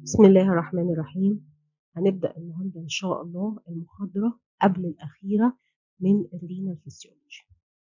بسم الله الرحمن الرحيم هنبدأ النهاردة إن شاء الله المحاضرة قبل الأخيرة من الرينال فيسيولوجي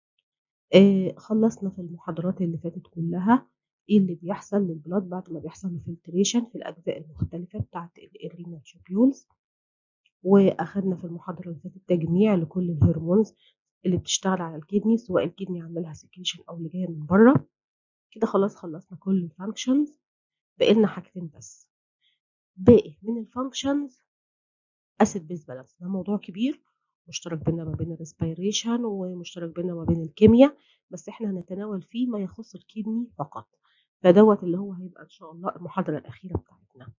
آه خلصنا في المحاضرات اللي فاتت كلها ايه اللي بيحصل للبلاد بعد ما بيحصل له فلتريشن في الأجزاء المختلفة بتاعة الرينال تيوبيولز وأخدنا في المحاضرة اللي فاتت تجميع لكل الهرمونز اللي بتشتغل على الكدني سواء الكدني عامله لها سكريشن أو اللي جاية من بره كده خلاص خلصنا كل الفانكشنز بقينا حاجتين بس باقي من الفانكشنز اسيد بيز بالانس ده موضوع كبير مشترك بينا ما بين الريسبيريشن ومشترك بينا ما بين الكيمياء بس احنا هنتناول فيه ما يخص الكدني فقط فدوت اللي هو هيبقى ان شاء الله المحاضره الاخيره بتاعتنا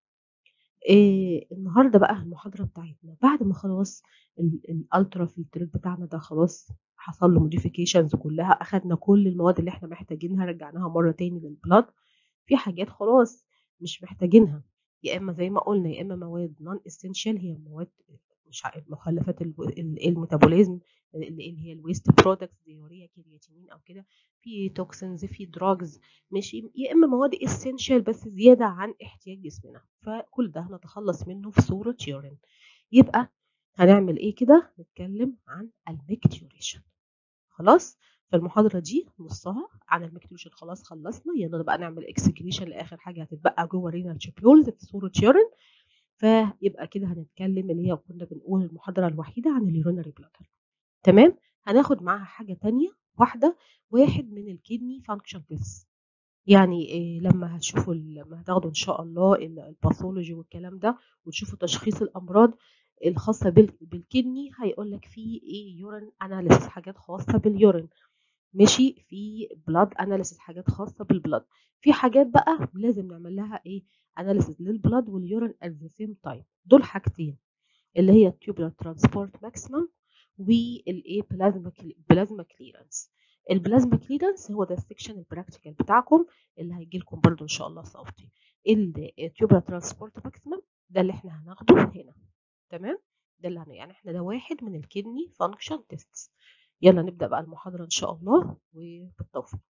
إيه النهارده بقى المحاضره بتاعتنا بعد ما خلاص الالترا فلتريت بتاعنا ده خلاص حصل له موديفيكيشنز كلها اخدنا كل المواد اللي احنا محتاجينها رجعناها مره تاني للبلاد في حاجات خلاص مش محتاجينها يا اما زي ما قلنا يا اما مواد نون اسينشال هي مواد مش مخلفات الميتابوليزم اللي هي الويست برودكتس زي يوريا كرياتينين او كده في توكسنز في دراجز مش يا اما مواد اسينشال بس زياده عن احتياج جسمنا فكل ده هنتخلص منه في صوره يورين يبقى هنعمل ايه كده نتكلم عن الميكتيوريشن خلاص فالمحاضرة دي نصها عن الميكتيوريشن خلاص خلصنا يلا بقى نعمل اكسكريشن لاخر حاجة هتتبقى جوه رينال تيوبيولز في صورة يورين فيبقى كده هنتكلم اللي هي كنا بنقول المحاضرة الوحيدة عن اليورينري بلادر تمام هناخد معاها حاجة تانية واحدة واحد من الكدني فانكشن تيست يعني إيه لما هتشوفوا لما هتاخدوا ان شاء الله الباثولوجي والكلام ده وتشوفوا تشخيص الامراض الخاصة بالكدني هيقول لك في ايه يورين اناليسيس حاجات خاصة باليورين ماشي في بلاد اناليسيس حاجات خاصه بالبلاد في حاجات بقى لازم نعمل لها ايه اناليسيس للبلاد واليورين ات ذا سيم تايم دول حاجتين اللي هي التيوبولار ترانسبورت ماكسيمم والايه بلازما بلازما كليرنس البلازما كليرنس هو ده السكشن البراكتيكال بتاعكم اللي هيجي لكم برده ان شاء الله صوتي التيوبولار ترانسبورت ماكسيمم ده اللي احنا هناخده هنا تمام ده اللي هن... يعني احنا ده واحد من الكدني فانكشن تيستس يلا نبدأ بقى المحاضرة إن شاء الله وبالتوفيق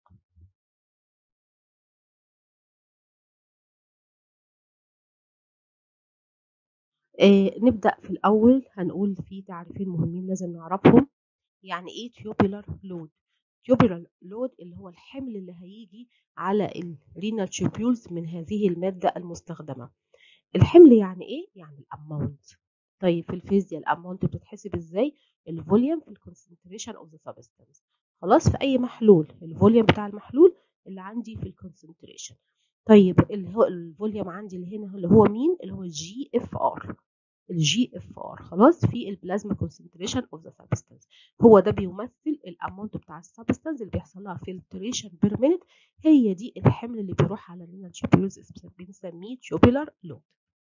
آه نبدأ في الأول هنقول في تعريفين مهمين لازم نعرفهم يعني إيه tubular load tubular load اللي هو الحمل اللي هيجي على الرينال تيوبيولز من هذه المادة المستخدمة الحمل يعني إيه؟ يعني الأماونت طيب في الفيزياء الاماونت بتتحسب ازاي الفوليوم في الكونسنتريشن اوف ذا سبستانس خلاص في اي محلول الفوليوم بتاع المحلول اللي عندي في الكونسنتريشن طيب اللي هو الفوليوم عندي اللي هنا اللي هو مين اللي هو جي اف ار الجي اف ار خلاص في البلازما كونسنتريشن اوف ذا سبستانس هو ده بيمثل الاماونت بتاع السبستانس اللي بيحصل لها فلتريشن بير مينيت هي دي الحمل اللي بيروح على الرينال تيوبيولز بنسميه تيوبولار لود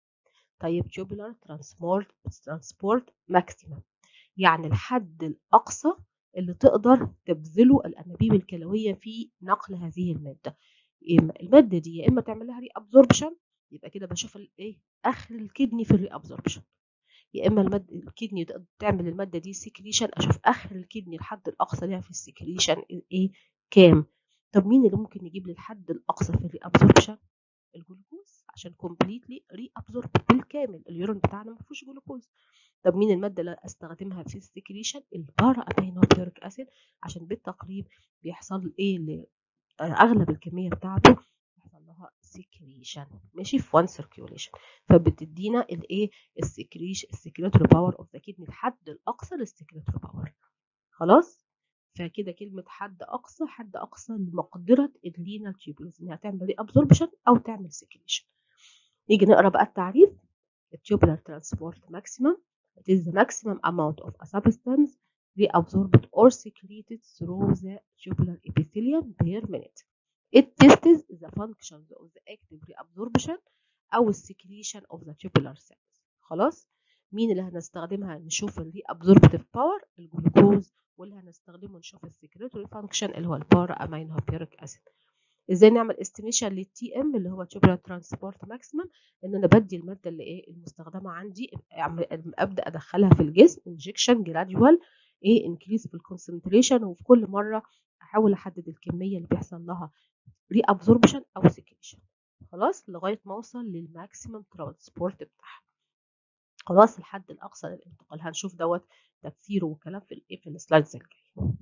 طيب tubular transport transport maximum يعني الحد الأقصى اللي تقدر تبذله الأنابيب الكلوية في نقل هذه المادة المادة دي يا إما تعمل لها ري أبزوربشن يبقى كده بشوف الإيه آخر الكدني في الري أبزوربشن يا إما المادة الكدني تعمل المادة دي سكريشن أشوف آخر الكدني الحد الأقصى ليها في السكريشن إيه كام طب مين اللي ممكن يجيب لي الحد الأقصى في الري أبزوربشن الجلوكوز عشان كومبليتلي ري ابزورب بالكامل اليورين بتاعنا ما فيهوش جلوكوز طب مين الماده اللي استخدمها في السكريشن البارا امينوبيوريك اسيد عشان بالتقريب بيحصل ايه اغلب الكميه بتاعته بيحصل لها سكريشن ماشي في وان سيركيوليشن فبتدينا الايه السكريش السكريتوري باور اوف ذا كدني الحد الاقصى للسكريتوري باور خلاص فكده كلمة حد أقصى حد أقصى لمقدرة الرينال تيوبولز إنها تعمل ري أبزوربشن أو تعمل سكريشن نيجي نقرا بقى التعريف tubular transport maximum it is the maximum amount of a substance reabsorbed or secreted through the tubular epithelium per minute it tests the functions of the active reabsorption أو secretion of the tubular cells خلاص مين اللي هنستخدمها نشوف الري absorptive power الجلوكوز واللي هنستخدمه نشوف السكريتوري فانكشن اللي هو البارا امينو بيريك اسيد ازاي نعمل استيميشن للتي ام اللي هو تيوبولار ترانسبورت ماكسيمم ان انا بدي الماده اللي ايه المستخدمه عندي ابدا ادخلها في الجسم انجكشن جراديوال ايه انكريز في الكونسنتريشن وفي كل مره احاول احدد الكميه اللي بيحصل لها ري ابزوربشن او سكريشن خلاص لغايه ما اوصل للماكسيمم ترانسبورت بتاعها خلاص الحد الاقصى للانتقال هنشوف دوت تفسيره وكلام في الايه في السلايدز الجايه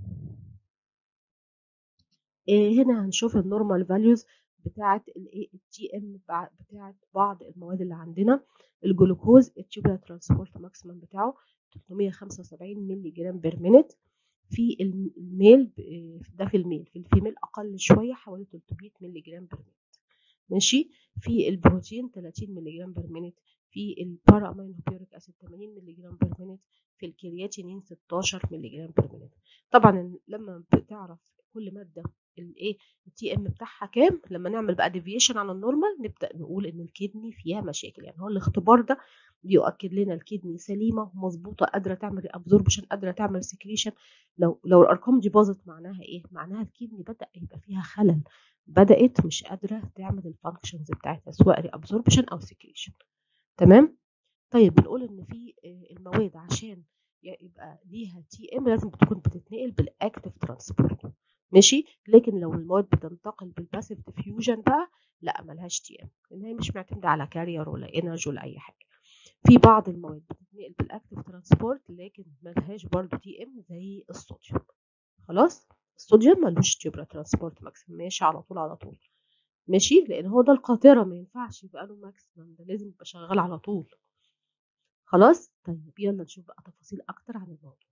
إيه هنا هنشوف النورمال فاليوز بتاعه الايه التي ام بتاعه بعض المواد اللي عندنا الجلوكوز التيوبولار ترانسبورت ماكسيمم بتاعه 375 مللي جرام بير مينيت في الميل ده في الميل في الفيميل اقل شويه حوالي 300 مللي جرام بير مينيت ماشي في البروتين 30 مللي جرام بير مينيت في البارا امينو بيوريك اسيد 80 مللي جرام بير مينيت في الكرياتينين 16 مللي جرام بير مينيت طبعا لما بتعرف كل ماده الايه التي ام بتاعها كام لما نعمل بقى ديفيشن عن النورمال نبدا نقول ان الكدني فيها مشاكل يعني هو الاختبار ده بيؤكد لنا الكدني سليمه ومظبوطه قادره تعمل ابزوربشن قادره تعمل سكريشن لو لو الارقام دي باظت معناها ايه معناها الكدني بدا يبقى فيها خلل بدات مش قادره تعمل الفانكشنز بتاعتها سواء ري ابزوربشن او سكريشن تمام طيب بنقول ان في المواد عشان يبقى ليها تي ام لازم تكون بتتنقل بالاكتف ترانسبورت ماشي لكن لو المواد بتنتقل بالباسيف ديفيوجن بقى لا ملهاش تي ام لان هي مش معتمده على كارير ولا انرجي ولا اي حاجه في بعض المواد بتتنقل بالاكتف ترانسبورت لكن ملهاش برضو تي ام زي الصوديوم خلاص الصوديوم ملوش تيوبرا ترانسبورت ماكسيمم ماشي على طول على طول ماشي لان هو ده القاطره ما ينفعش يبقى له ماكسيمم ده لازم يبقى شغال على طول خلاص طيب يلا نشوف بقى تفاصيل اكتر عن الموضوع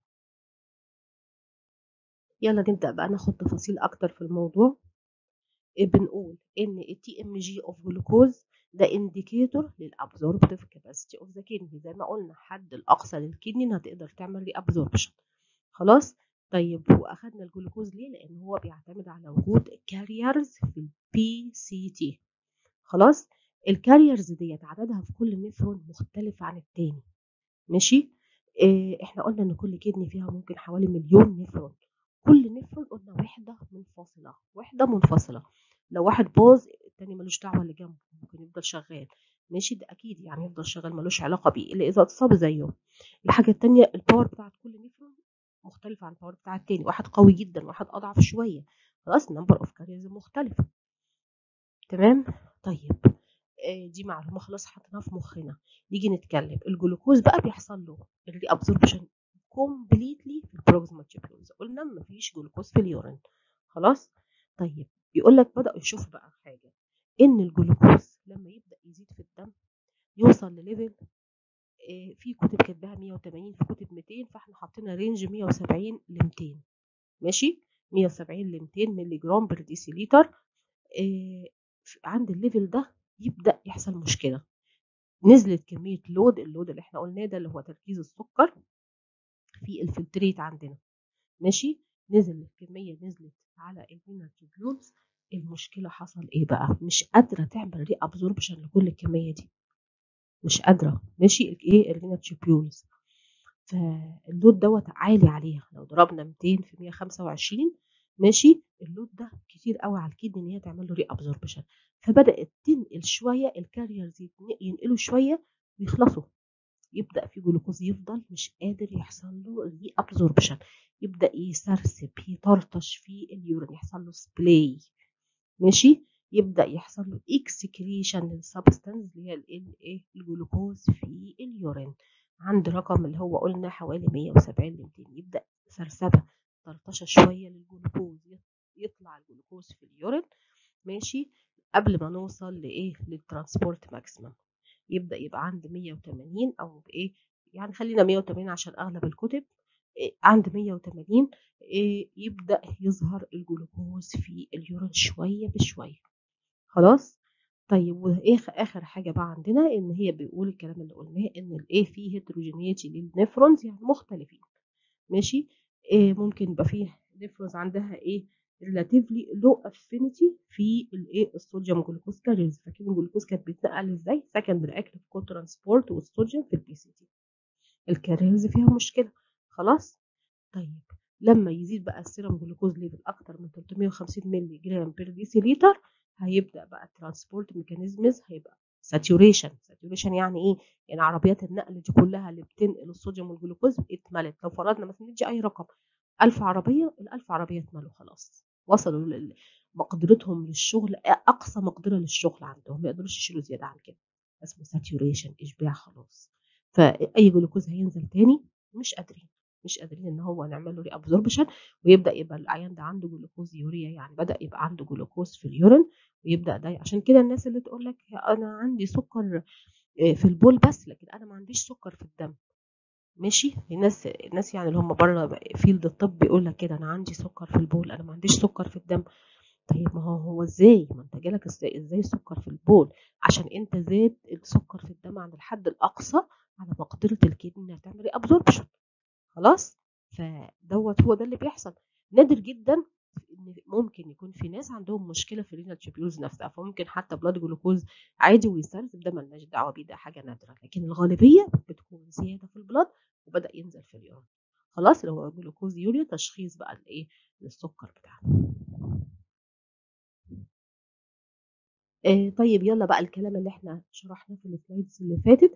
يلا نبدا بقى ناخد تفاصيل اكتر في الموضوع بنقول ان التي ام جي اوف جلوكوز ده انديكيتور للابزوربتيف كاباسيتي اوف ذا كدني زي ما قلنا الحد الاقصى للكدني انها تقدر تعمل ري ابزوربشن خلاص طيب واخدنا الجلوكوز ليه لان هو بيعتمد على وجود كاريرز في البي سي تي خلاص الكاريرز ديت عددها في كل نفرون مختلف عن التاني ماشي إيه احنا قلنا ان كل كدني فيها ممكن حوالي مليون نفرون كل نفرون قلنا وحده منفصله وحده منفصله لو واحد باظ التاني ملوش دعوه اللي جنبه ممكن يفضل شغال ماشي ده اكيد يعني يفضل شغال ملوش علاقه بيه الا اذا اتصاب زيه الحاجه التانيه الباور بتاعت كل نفرون مختلفه عن الباور بتاع التاني واحد قوي جدا واحد اضعف شويه خلاص نمبر اوف كاريرز مختلفه تمام طيب دي معلومه خلاص حطيناها في مخنا نيجي نتكلم الجلوكوز بقى بيحصل له الري ابزوربشن كومبليتلي في البروكسيمال تيوبولز قلنا مفيش جلوكوز في اليورين خلاص طيب بيقول لك بداوا يشوفوا بقى حاجه ان الجلوكوز لما يبدا يزيد في الدم يوصل لليفل في كتب كاتباها 180 في كتب 200 فاحنا حاطين رينج 170 ل 200 ماشي 170 ل 200 مللي جرام بر ديسيليتر عند الليفل ده يبدا يحصل مشكله نزلت كميه لود اللود اللي احنا قلناه ده اللي هو تركيز السكر في الفلتريت عندنا ماشي نزل الكميه نزلت على الفينال تيوبيولز المشكله حصل ايه بقى مش قادره تعمل ري ابزوربشن لكل الكميه دي مش قادره ماشي ايه الفينال تيوبيولز فاللود دوت عالي عليها لو ضربنا 200 في 125 ماشي اللود ده كتير قوي على الكدني ان هي تعمل له ري ابزوربشن فبدات تنقل شويه الكاريرز ينقلوا شويه ويخلصوا يبدا في جلوكوز يفضل مش قادر يحصل له ري ابزوربشن يبدا يسرسب يطرطش في اليورين يحصل له سبلاي ماشي يبدا يحصل له اكسكريشن للسبستانس اللي هي الايه الجلوكوز في اليورين عند رقم اللي هو قلنا حوالي 170 ل 200 يبدا سرسبه طرطشه شويه للجلوكوز يطلع الجلوكوز في اليورين ماشي قبل ما نوصل لايه للترانسبورت ماكسيمم يبدا يبقى عند 180 او بايه يعني خلينا 180 عشان اغلب الكتب إيه عند 180 إيه يبدا يظهر الجلوكوز في اليورين شويه بشويه خلاص طيب وايه اخر حاجه بقى عندنا ان هي بيقول الكلام اللي قلناه ان الايه فيه هيتروجينيتي للنفرونز يعني مختلفين ماشي إيه ممكن يبقى فيه نفرونز عندها ايه relatively low affinity في الايه الصوديوم جلوكوز كاريرز فاكرين الجلوكوز كانت بيتنقل ازاي secondary active co transport والصوديوم في البي سي تي الكاريرز فيها مشكله خلاص طيب لما يزيد بقى السيرم جلوكوز ليفل اكتر من 350 مللي جرام بير ديسيليتر هيبدا بقى الترانسبورت ميكانيزمز هيبقى ساتوريشن ساتوريشن يعني ايه يعني عربيات النقل دي كلها اللي بتنقل الصوديوم والجلوكوز اتملت لو فرضنا مثلا ندي اي رقم 1000 عربيه ال1000 عربيه اتملوا خلاص وصلوا مقدرتهم للشغل اقصى مقدره للشغل عندهم ما يقدروش يشيلوا زياده عن كده اسمه ساتوريشن اشباع خلاص فاي جلوكوز هينزل تاني مش قادرين مش قادرين ان هو نعمل له ري ابزوربشن ويبدا يبقى العيان ده عنده جلوكوز يوريا يعني بدا يبقى عنده جلوكوز في اليورين ويبدا ده عشان كده الناس اللي تقول لك انا عندي سكر في البول بس لكن انا ما عنديش سكر في الدم ماشي الناس الناس يعني اللي هم بره فيلد الطب بيقول لك كده انا عندي سكر في البول انا ما عنديش سكر في الدم طيب ما هو هو ازاي ما انت جالك ازاي ازاي سكر في البول عشان انت زاد السكر في الدم عند الحد الاقصى على مقدره الكدني انها تعمل ري ابزوربشن خلاص فدوت هو ده اللي بيحصل نادر جدا ان ممكن يكون في ناس عندهم مشكله في الرينال تيوبيولز نفسها فممكن حتى بلاد جلوكوز عادي ويستنزف ده ملناش دعوه بيه ده حاجه نادره لكن الغالبيه بتكون زياده في البلاد وبدا ينزل في اليورين خلاص اللي هو جلوكوز يوريا تشخيص بقى الايه للسكر بتاعنا آه طيب يلا بقى الكلام اللي احنا شرحناه في السلايدز اللي فاتت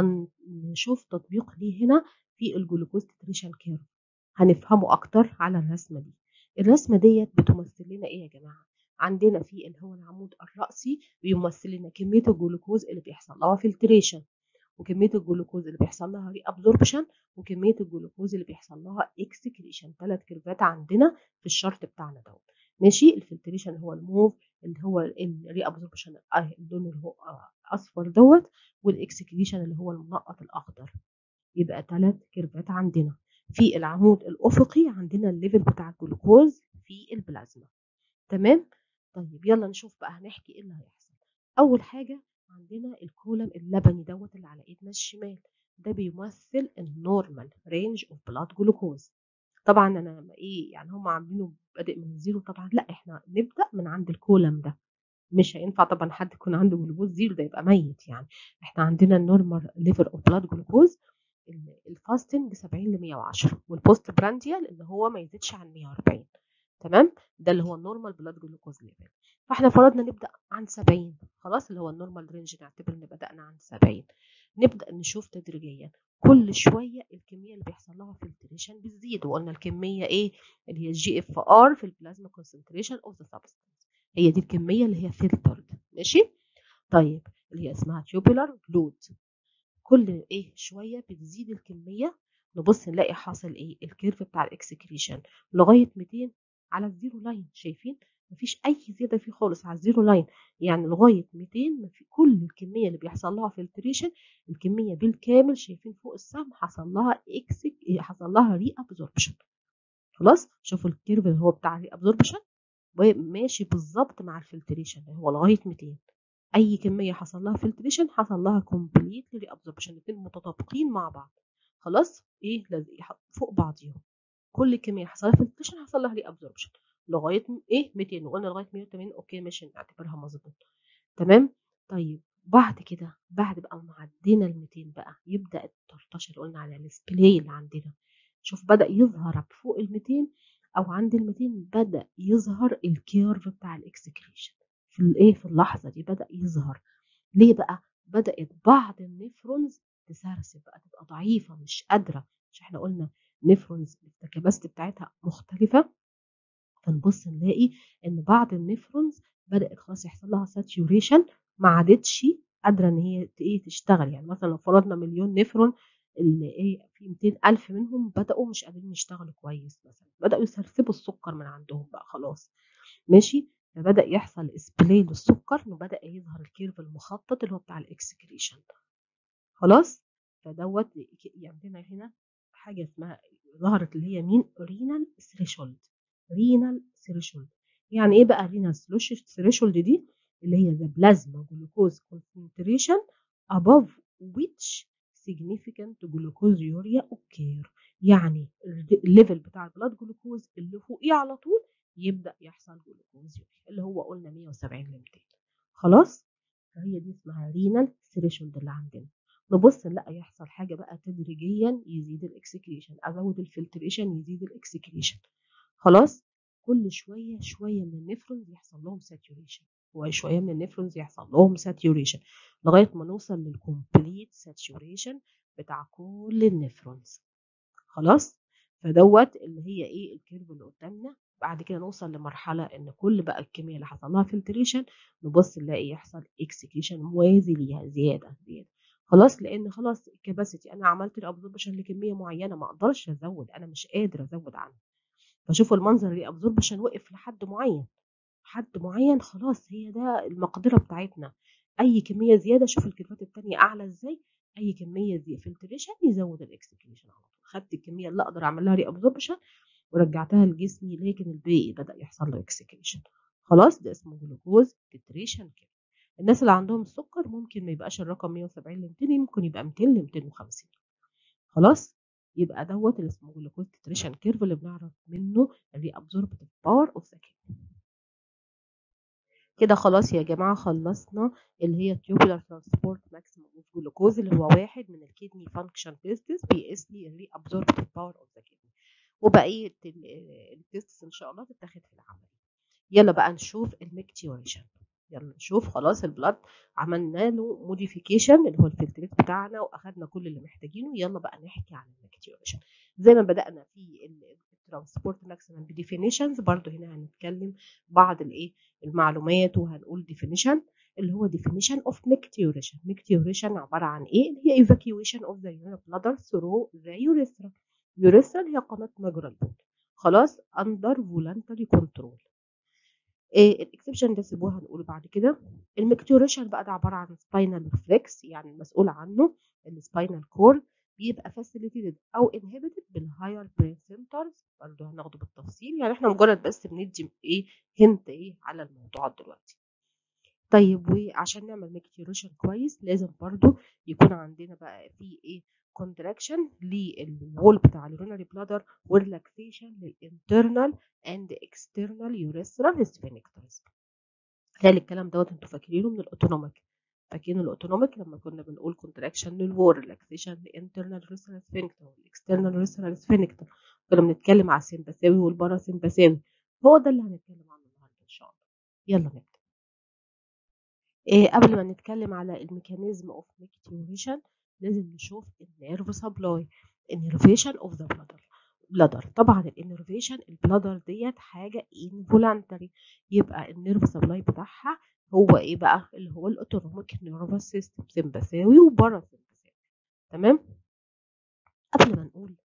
هنشوف تطبيق ليه هنا في الجلوكوز تتريشن كيرف هنفهمه اكتر على الرسمه دي الرسمه ديت بتمثل لنا ايه يا جماعه عندنا في اللي هو العمود الرأسي بيمثل لنا كميه الجلوكوز اللي بيحصل لها فلتريشن وكميه الجلوكوز اللي بيحصل لها ري ابزوربشن وكميه الجلوكوز اللي بيحصل لها اكسكريشن ثلاث كيرفات عندنا في الشرط بتاعنا دوت ماشي الفلتريشن هو الموف اللي هو الري ابزوربشن اللون اللي هو اصفر دوت والاكسكريشن اللي هو المنقط الاخضر يبقى ثلاث كيرفات عندنا في العمود الافقي عندنا الليفل بتاع الجلوكوز في البلازما تمام طيب يلا نشوف بقى هنحكي ايه اللي هيحصل اول حاجه عندنا الكولم اللبني دوت اللي على ايدنا الشمال ده بيمثل النورمال رينج اوف بلاد جلوكوز طبعا انا ايه يعني هم عاملينه بادئ من الزيرو طبعا لا احنا نبدا من عند الكولم ده مش هينفع طبعا حد يكون عنده جلوكوز زيرو ده يبقى ميت يعني احنا عندنا النورمال ليفل اوف بلاد جلوكوز الفاستنج 70 ل 110 والبوست برانديال اللي هو ما يزيدش عن 140 تمام ده اللي هو النورمال بلاد جلوكوز ليفل فاحنا فرضنا نبدا عن 70 خلاص اللي هو النورمال رينج نعتبر ان بدانا عن 70 نبدا نشوف تدريجيا كل شويه الكميه اللي بيحصل لها فلتريشن بتزيد وقلنا الكميه ايه اللي هي الجي اف ار في البلازما كونسنتريشن اوف ذا سبستانس هي دي الكميه اللي هي فلترد ماشي طيب اللي هي اسمها تيوبولار جلود كل ايه شويه بتزيد الكميه نبص نلاقي حاصل ايه الكيرف بتاع الاكسكريشن لغايه 200 على الزيرو لاين شايفين مفيش اي زياده فيه خالص على الزيرو لاين يعني لغايه 200 في كل الكميه اللي بيحصل لها فلتريشن الكميه بالكامل شايفين فوق السهم حصل لها اكسك حصل لها ري ابزوربشن خلاص شوفوا الكيرف اللي هو بتاع الري ابزوربشن ماشي بالظبط مع الفلتريشن اللي هو لغايه 200 اي كميه حصل لها فلتريشن حصل لها كومبليت ري ابزوربشن الاثنين متطابقين مع بعض خلاص ايه فوق بعضيهم كل كميه حصل لها فلتريشن حصل لها ري ابزوربشن لغايه ايه 200 وقلنا لغايه 180 اوكي ماشي نعتبرها مظبوط تمام طيب بعد كده بعد بقى ما عدينا ال 200 بقى يبدا الطرطشه اللي قلنا على السبلاي اللي عندنا شوف بدا يظهر فوق ال 200 او عند ال 200 بدا يظهر الكيرف بتاع الاكسكريشن في الايه في اللحظه دي بدا يظهر ليه بقى بدات بعض النفرونز تسرسب بقى تبقى ضعيفه مش قادره مش احنا قلنا نفرونز الكباستي بتاعتها مختلفه فنبص نلاقي ان بعض النفرونز بدات خلاص يحصل لها ساتيوريشن ما عادتش قادره ان هي ايه تشتغل يعني مثلا لو فرضنا مليون نفرون اللي ايه في 200 الف منهم بداوا مش قادرين يشتغلوا كويس مثلا بداوا يسرسبوا السكر من عندهم بقى خلاص ماشي فبدا يحصل اسبلاي للسكر وبدا يظهر الكيرف المخطط اللي هو بتاع الاكسكريشن خلاص فدوت عندنا هنا حاجه اسمها ظهرت اللي هي مين رينال ثريشولد رينال ثريشولد يعني ايه بقى رينال ثريشولد دي اللي هي the plasma glucose concentration above which significant glucose urea occur يعني الليفل بتاع البلاد جلوكوز اللي فوقيه على طول يبدا يحصل جلوكوز يوريا اللي هو قلنا 170 ل 200 خلاص فهي دي اسمها رينال ثريشولد اللي عندنا نبص نلاقي يحصل حاجه بقى تدريجيا يزيد الاكسكريشن ازود الفلتريشن يزيد الاكسكريشن خلاص كل شويه شويه من النفرونز يحصل لهم ساتوريشن وشويه من النفرونز يحصل لهم ساتوريشن لغايه ما نوصل للكومبليت ساتوريشن بتاع كل النفرونز خلاص فدوت اللي هي ايه الكيرف اللي قدامنا بعد كده نوصل لمرحله ان كل بقى الكميه اللي حصل لها فلتريشن نبص نلاقي يحصل اكسكيوشن موازي ليها زياده زياده خلاص لان خلاص الكباسيتي انا عملت الابزوربشن لكميه معينه ما اقدرش ازود انا مش قادر ازود عنها فشوفوا المنظر الابزوربشن وقف لحد معين حد معين خلاص هي ده المقدره بتاعتنا اي كميه زياده شوف الكيرفات التانية اعلى ازاي اي كميه زي فلتريشن يزود الاكسكريشن على طول خدت الكميه اللي اقدر اعمل لها ري ابزوربشن ورجعتها لجسمي لكن الباقي بدا يحصل له اكسكريشن خلاص ده اسمه جلوكوز تتريشن كده الناس اللي عندهم السكر ممكن ما يبقاش الرقم 170 ل 200 ممكن يبقى 200 ل 250 خلاص يبقى دوت اللي اسمه جلوكوز تتريشن كيرف اللي بنعرف منه الري ابزوربتيف باور اوف ذا كده خلاص يا جماعة خلصنا اللي هي tubular transport maximum of glucose اللي هو واحد من الكدني function tests بيقيس لي الري absorptive power of the kidney وبقية التستس إن شاء الله تتاخد في العمل يلا بقى نشوف الميكتيوريشن يلا نشوف خلاص البلاد عملنا له موديفيكيشن اللي هو الفلتريت بتاعنا واخدنا كل اللي محتاجينه يلا بقى نحكي عن الميكتيوريشن زي ما بدأنا في الترانسبورت ماكسيمم بديفينيشنز برضو هنا هنتكلم بعض الايه المعلومات وهنقول definition اللي هو definition of micturition micturition عبارة عن ايه اللي هي evacuation of the urine bladder through the urethra urethra اللي هي قناة مجرى البول خلاص under voluntary control إيه الاكسبشن ده سيبوها هنقول بعد كده الميكتوريشن بقى ده عبارة عن spinal reflex يعني المسؤول عنه السباينال كورد بيبقى facilitated او inhibited بالهاير برين سنترز برضه هناخده بالتفصيل يعني احنا مجرد بس بندي ايه هنت ايه على الموضوع دلوقتي طيب وعشان نعمل ميكتيوريشن كويس لازم برضه يكون عندنا بقى في ايه كونتراكشن للوول بتاع اليورينري بلادر وريلاكسيشن للانترنال اند اكسترنال يوريثرال سفينكترز خلي الكلام دوت انتوا فاكرينه من الاوتونوميك فاكرين الاوتونوميك لما كنا بنقول كونتراكشن للوور ريلاكسيشن للانترنال ريسرال سفينكتر والاكسترنال ريسرال سفينكتر كنا بنتكلم على السمباساوي والباراسمباساوي هو ده اللي هنتكلم عنه النهارده ان شاء الله يلا نبدا إيه قبل ما نتكلم على الميكانيزم اوف ميكتيوريشن لازم نشوف النيرف سبلاي انرفيشن اوف ذا بلادر بلادر طبعا الانرفيشن البلادر ديت حاجه انفولانتري يبقى النيرف سبلاي بتاعها هو ايه بقى اللي هو الاوتونوميك نيرفس سيستم سمبثاوي وبارا سمبثاوي تمام قبل ما نقول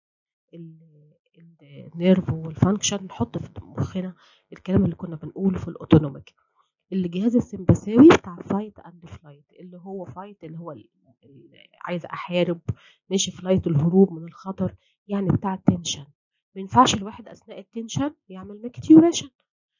النيرف والفانكشن نحط في مخنا الكلام اللي كنا بنقوله في الاوتونوميك الجهاز السمبثاوي بتاع فايت اند فلايت اللي هو فايت اللي هو عايزه احارب ماشي فلايت الهروب من الخطر يعني بتاع التنشن ما ينفعش الواحد اثناء التنشن يعمل ميكتيوريشن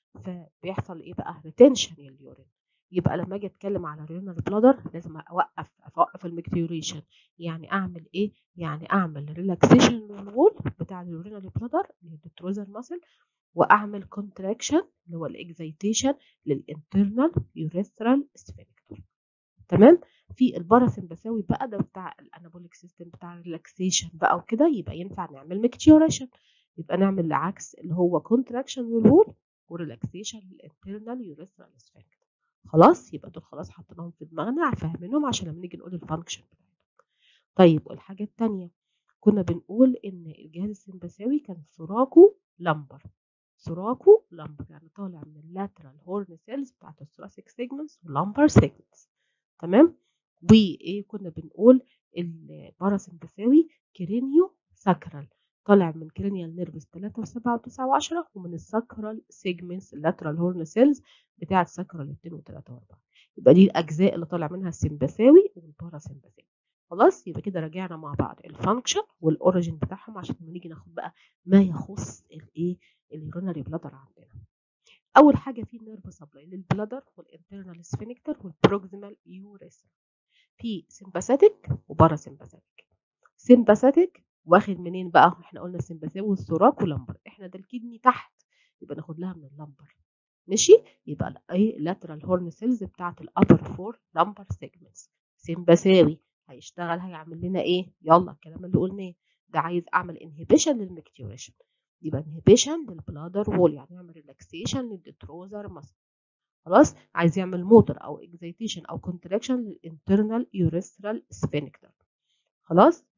فبيحصل ايه بقى ريتنشن لليورين يبقى لما اجي اتكلم على الرينال بلادر لازم اوقف اوقف الميكتيوريشن يعني اعمل ايه يعني اعمل ريلاكسيشن للوول بتاع اليورينال بلادر اللي هي الدكتروزال ماسل واعمل كونتراكشن اللي هو الاكزيتيشن للانترنال يوريثرال سفينكتر تمام في الباراسمبثاوي بقى ده بتاع الانابوليك سيستم بتاع الريلاكسيشن بقى وكده يبقى ينفع نعمل ميكتيوريشن يبقى نعمل العكس اللي هو كونتراكشن للوول وريلاكسيشن للانترنال يوريثرال سفينكتر خلاص يبقى دول خلاص حطيناهم في دماغنا فاهمينهم عشان لما نيجي نقول الفانكشن بتاعتهم طيب والحاجه الثانيه كنا بنقول ان الجهاز السمبثاوي كان ثراكو لمبر ثراكو لمبر يعني طالع من اللاترال هورن سيلز بتاعت الثراسيك سيجمنتس واللمبر سيجمنتس تمام وايه كنا بنقول الباراسمبثاوي كرينيو ساكرال طالع من كرينيال نيرفز 3 و7 و9 و10 ومن الساكرال سيجمنتس اللاترال هورن سيلز بتاعه الساكرال 2 و3 و4 يبقى دي الاجزاء اللي طالع منها السمبثاوي والباراسمبثاوي خلاص يبقى كده راجعنا مع بعض الفانكشن والاوريجين بتاعهم عشان لما نيجي ناخد بقى ما يخص الايه اليورينري بلادر عندنا اول حاجه في نيرف سبلاي للبلادر والانترنال سفينكتر والبروكسيمال يوريثرا في سمباثيك وباراسمباثيك سمباثيك واخد منين بقى احنا قلنا السمباثاوي والثراك ولمبر احنا ده الكدني تحت يبقى ناخد لها من اللمبر ماشي يبقى ايه لاترال هورن سيلز بتاعت الابر فور لمبر سيجمنتس سمباثاوي هيشتغل هيعمل لنا ايه يلا الكلام اللي قلناه ده عايز اعمل انهبيشن للميكتيوريشن يبقى انهبيشن للبلادر وول يعني يعمل ريلاكسيشن للديتروزر ماسل خلاص عايز يعمل موتور او اكزيتيشن او كونتراكشن للانترنال يوريثرال سفينكتر خلاص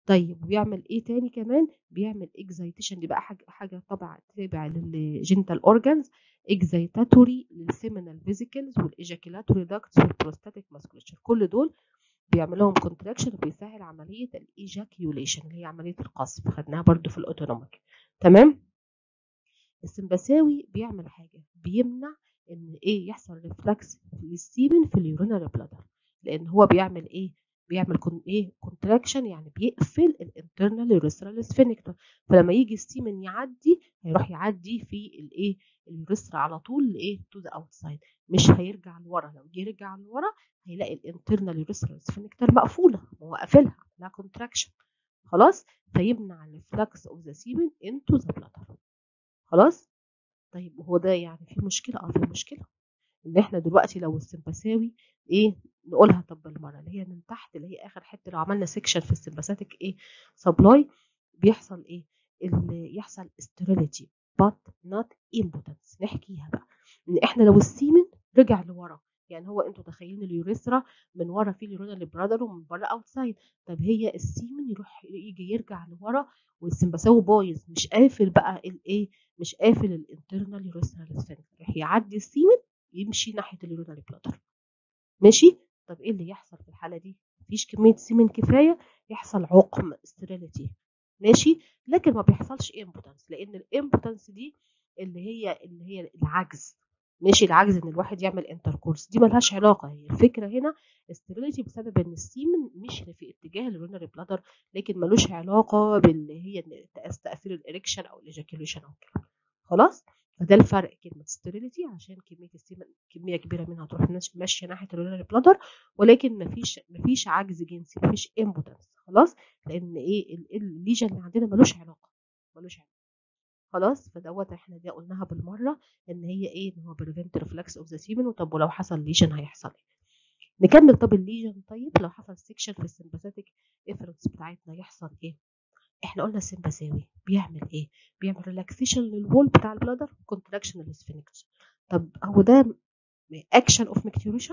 طيب وبيعمل ايه تاني كمان بيعمل اكزايتيشن دي بقى حاجه حاجه طبعا تابع للجينيتال اورجانز اكزايتاتوري للسيمينال فيزيكلز والايجاكيلاتوري داكتس والبروستاتيك ماسكوليتشر كل دول بيعمل لهم كونتراكشن وبيسهل عمليه الايجاكيوليشن اللي هي عمليه القصف خدناها برضو في الاوتونوميك تمام السمبثاوي بيعمل حاجه بيمنع ان ايه يحصل ريفلكس للسيمن في اليورينري بلادر لان هو بيعمل ايه بيعمل كون ايه كونتراكشن يعني بيقفل الانترنال يوريثرال سفينكتر فلما يجي السيمن يعدي هيروح يعدي في الايه اليوريثرا على طول لايه تو ذا اوتسايد مش هيرجع لورا لو جه يرجع لورا هيلاقي الانترنال يوريثرال سفينكتر مقفوله هو قافلها لا كونتراكشن خلاص فيمنع الفلكس اوف ذا سيمن انتو ذا بلادر خلاص طيب هو ده يعني في مشكله اه في مشكله ان احنا دلوقتي لو السمبثاوي ايه نقولها طب بالمره اللي هي من تحت اللي هي اخر حته لو عملنا سيكشن في السمباثيك ايه سبلاي بيحصل ايه اللي يحصل استريليتي but not impotence نحكيها بقى ان احنا لو السيمن رجع لورا يعني هو انتوا تخيلين اليوريثرا من ورا في اليورينال برادر ومن بره اوتسايد طب هي السيمن يروح يجي يرجع لورا والسمبثاوي بايظ مش قافل بقى الايه مش قافل الانترنال يوريثرال سفنكتر يعدي السيمن يمشي ناحيه اليورينال بلادر ماشي طب ايه اللي يحصل في الحاله دي مفيش كميه سيمن كفايه يحصل عقم ستيريليتي ماشي لكن ما بيحصلش امبوتنس لان الامبوتنس دي اللي هي اللي هي العجز ماشي العجز ان الواحد يعمل انتركورس دي ملهاش علاقه هي الفكره هنا استيريليتي بسبب ان السيمن مش في اتجاه اليورينري بلادر لكن ملوش علاقه باللي هي تاثير الاريكشن او الايجاكيوليشن او كده خلاص فده الفرق كلمه ستيريليتي عشان كميه السيمن كميه كبيره منها تروح ماشيه ناحيه اليورينري بلادر ولكن مفيش مفيش عجز جنسي مفيش امبوتنس خلاص لان ايه الليجن اللي عندنا ملوش علاقه ملوش علاقه خلاص فدوت احنا دي قلناها بالمره ان هي ايه ان هو بريفنت ريفلكس اوف ذا سيمن وطب ولو حصل ليجن هيحصل ايه نكمل طب الليجن طيب لو حصل سيكشن في السمباثيك افرنس بتاعتنا يحصل ايه احنا قلنا السمباثاوي بيعمل ايه بيعمل ريلاكسيشن للوول بتاع البلادر كونتراكشن للسفنكتر طب هو ده اكشن اوف ميكتوريشن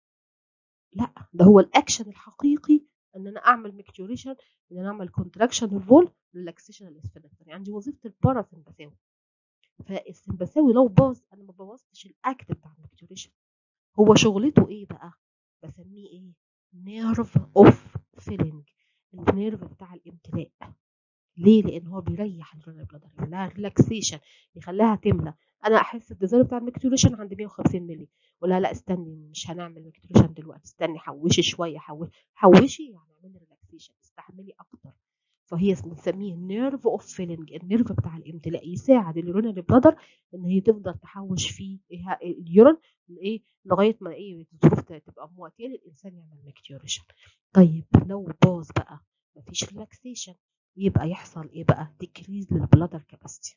لا ده هو الاكشن الحقيقي ان انا اعمل ميكتوريشن ان انا اعمل كونتراكشن للفول ريلاكسيشن للسفنكتر يعني دي وظيفه الباراسمباثاوي فالسمباثاوي لو باظ انا ما بوظتش الاكت بتاع الميكتوريشن هو شغلته ايه بقى بسميه ايه نيرف اوف فيلينج النيرف بتاع الامتلاء ليه لان هو بيريح الرينال بلادر يعملها ريلاكسيشن يخليها تملى انا احس الديزاين بتاع الميكتوريشن عند 150 مللي ولا لا استني مش هنعمل ميكتوريشن دلوقتي استني حوشي شويه حوشي حوشي يعني اعملي ريلاكسيشن استحملي اكتر فهي بنسميه نيرف اوف فيلينج النيرف بتاع الامتلاء يساعد اليورينال بلادر ان هي تفضل تحوش فيه اليورين ايه لغايه ما ايه الظروف تبقى مواتيه للانسان يعمل ميكتوريشن طيب لو باظ بقى مفيش ريلاكسيشن يبقى يحصل ايه بقى ديكريز للبلادر كاباسيتي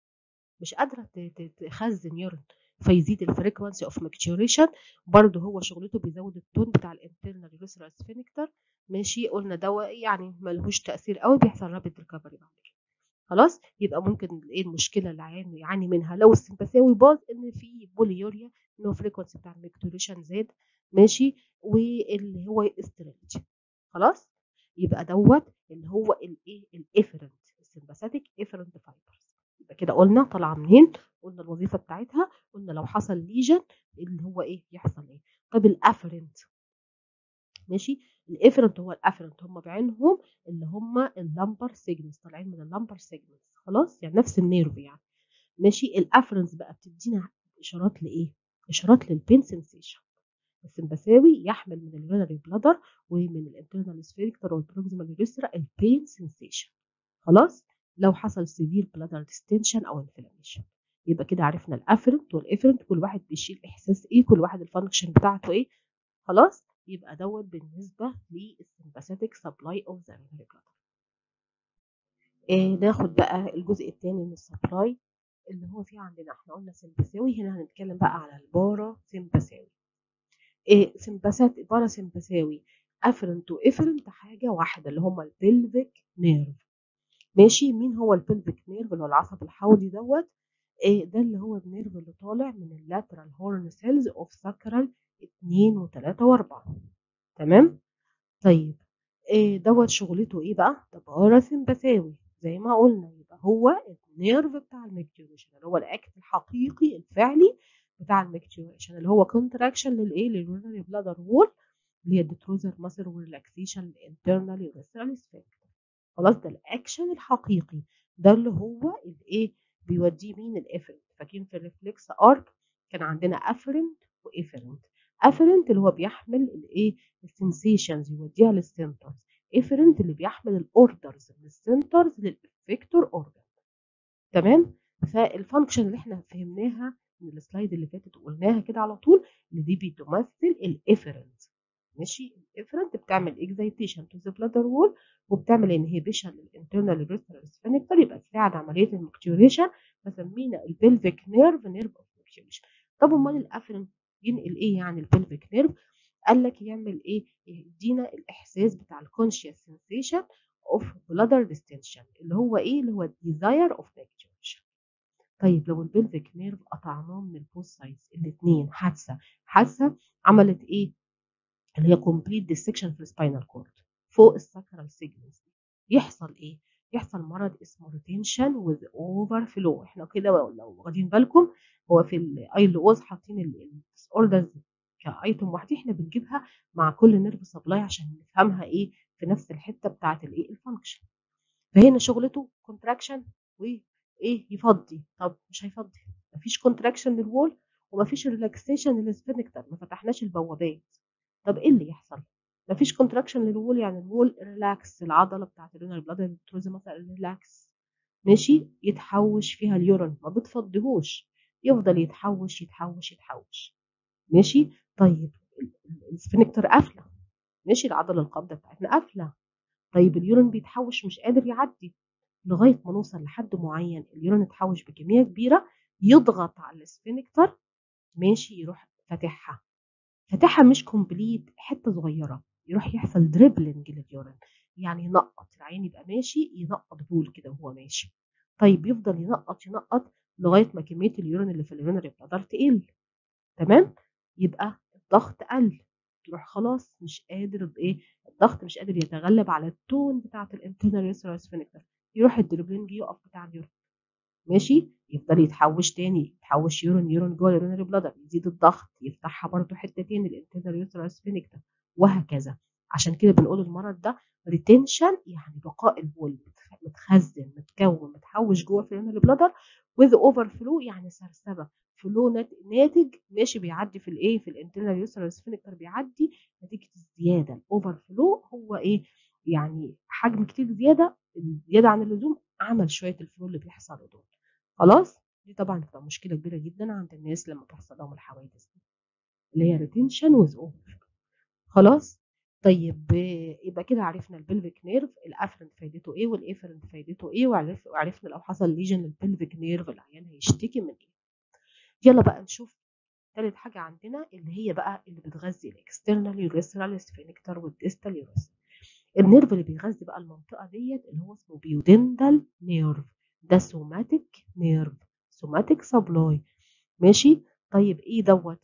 مش قادره تخزن يورين فيزيد الفريكونسي اوف ميكتوريشن برضه هو شغلته بيزود التون بتاع الانترنال يوريثرال سفينكتر ماشي قلنا دواء يعني ملهوش تاثير قوي بيحصل رابيد ريكفري بعد كده خلاص يبقى ممكن ايه المشكله اللي العيان يعاني منها لو السمباثاوي باظ ان في بوليوريا ان هو فريكونسي بتاع الميكتوريشن زاد ماشي واللي هو استريلتي خلاص يبقى دوت اللي هو الايه الافرنت السمباثيك افرنت فايبرز يبقى كده قلنا طالعه منين قلنا الوظيفه بتاعتها قلنا لو حصل ليجن اللي هو ايه يحصل ايه طب الافرنت ماشي الافرنت هو الافرنت هم بعينهم اللي هم اللمبر سيجنس طالعين من اللمبر سيجنس خلاص يعني نفس النيرف يعني ماشي الافرنس بقى بتدينا اشارات لايه اشارات للبين سنسيشن السمبثاوي يحمل من اليورينري بلادر ومن الانترنال سفيركتر والبروكسيمال يوريثرا البين سنسيشن خلاص لو حصل سيفير بلادر ديستنشن او انفلاميشن يبقى كده عرفنا الافرنت والافرنت كل واحد بيشيل احساس ايه كل واحد الفانكشن بتاعته ايه خلاص يبقى دوت بالنسبه للسمباثيك سبلاي اوف ذا يورينري بلادر إيه ناخد بقى الجزء الثاني من السبلاي اللي هو فيه عندنا احنا قلنا سمبثاوي هنا هنتكلم بقى على البارا سمبثاوي إيه سمباثات بارا سمبثاوي افرنت وافرنت حاجه واحده اللي هما البلفيك نيرف ماشي مين هو البلفيك نيرف اللي هو العصب الحوضي دوت إيه ده اللي هو النيرف اللي طالع من اللاترال هورن سيلز اوف ساكرال 2 و3 و4 تمام طيب آآ دوّة شغلته إيه بقى؟ ده باراسمبثاوي زي ما قُلنا، يبقى هو النيرف بتاع الmicturition اللي هو الact الحقيقي الفعلي بتاع الmicturition اللي هو contraction للإيه، للurinary bladder wall اللي هي detrusor muscle والrelaxation internal urethral sphincter خلاص ده الaction الحقيقي، ده اللي هو الإيه، بيوديه مين الefferent فاكرين في الreflex arc كان عندنا afferent وefferent afferent اللي هو بيحمل الإيه، الsensations يوديها للcenters efferent اللي بيحمل الorders من الcenters للeffector organ تمام؟ فالfunction اللي إحنا فهمناها من الslide اللي فاتت وقُلناها كده على طول إن دي بتمثل الefferent ماشي، الefferent بتعمل excitation to the bladder wall وبتعمل inhibition للinternal urethral sphincter يبقى تساعد عملية الmicturition فسمينا الpelvic nerve nerve of micturition طب أُمّال الafferent ينقل إيه يعني الpelvic nerve؟ قال لك يعمل إيه، يدّينا الإحساس بتاع الconscious sensation of bladder distension اللي هو إيه، اللي هو الdesire of micturition طيب لو الpelvic nerve قطعناه من الboth sides الاتنين حادثة، حادثة عملت إيه، اللي هي complete dissection في الspinal cord فوق الsacral segments يحصل إيه، يحصل مرض اسمه retention with overflow إحنا كده لو واخدين بالكم هو في الILOs حاطين ال الdisorders كitem واحد إحنا بنجيبها مع كل nerve supply عشان نفهمها إيه، في نفس الحتة بتاعة الإيه، الfunction فهنا شغلته contraction وإيه، يفضّي، طب مش هيفضّي ما فيش contraction للwall وما فيش relaxation للsphincter ما فتحناش البوابات، طب إيه اللي يحصل؟ ما فيش contraction للwall يعني الwall relax العضلة بتاعة الurinary bladder detrusor muscle relax ماشي، يتحوّش فيها الurine ما بتفضّيهوش يفضل يتحوّش، يتحوّش، يتحوّش ماشي، طيب ال ال الsphincter قافلة ماشي، العضلة القابضة بتاعتنا قافلة طيب الurine بيتحوّش مش قادر يعدّي لغاية ما نوصل لحد معيّن الurine اتحوّش بكمية كبيرة يضغط على الsphincter ماشي، يروح فاتحها، فاتحها مش complete حتة صغيرة يروح يحصل dribbling للurine يعني ينقّط العيان يبقى ماشي ينقّط بول كده وهو ماشي، طيب يفضل ينقّط، ينقّط لغاية ما كمية الurine اللي في الurinary bladder تقِل تمام، يبقى الضغط قَل يروح خلاص مش قادر بإيه، الضغط مش قادر يتغلب على الtone بتاعة الinternal urethral sphincter يروح الdribbling يُقف بتاع الurine ماشي، يفضل يتحوّش تاني، يتحوّش urine urine جوّه الurinary bladder يزيد الضغط يفتحها برضه حتة تاني الinternal urethral sphincter وهكذا، عشان كده بنقول المرض ده retention يعني بقاء البول متخزّن، متكوّن، متحوّش جوّه في الurinary bladder with overflow يعني سرسبة flow نات ناتج ماشي بيعدّي في الإيه، في الinternal urethral sphincter بيعدّي نتيجة الزيادة الoverflow هو إيه، يعني حجم كتير زيادة الزيادة عن اللزوم عمل شوية الflow اللي بيحصلوا دول خلاص، دي طبعًا بتبقى مشكلة كبيرة جدًا عند الناس لمّا بتحصل لهم الحوادث دي اللي هي retention with overflow خلاص، طيب يبقى كده عرفنا الpelvic nerve الafferent فايدته إيه والefferent فايدته إيه وعرف وعرفنا لو حصل lesion للpelvic nerve العيان هيشتكي من إيه. يالّا بقى نشوف تالت حاجة عندنا اللي هي بقى اللي بتغذي الexternal urethral sphincter والdistal urethra النيرف اللي بيغذي بقى المنطقة ديّة اللي هو اسمه pudendal nerve ده somatic nerve somatic supply ماشي، طيب إيه دوّة؟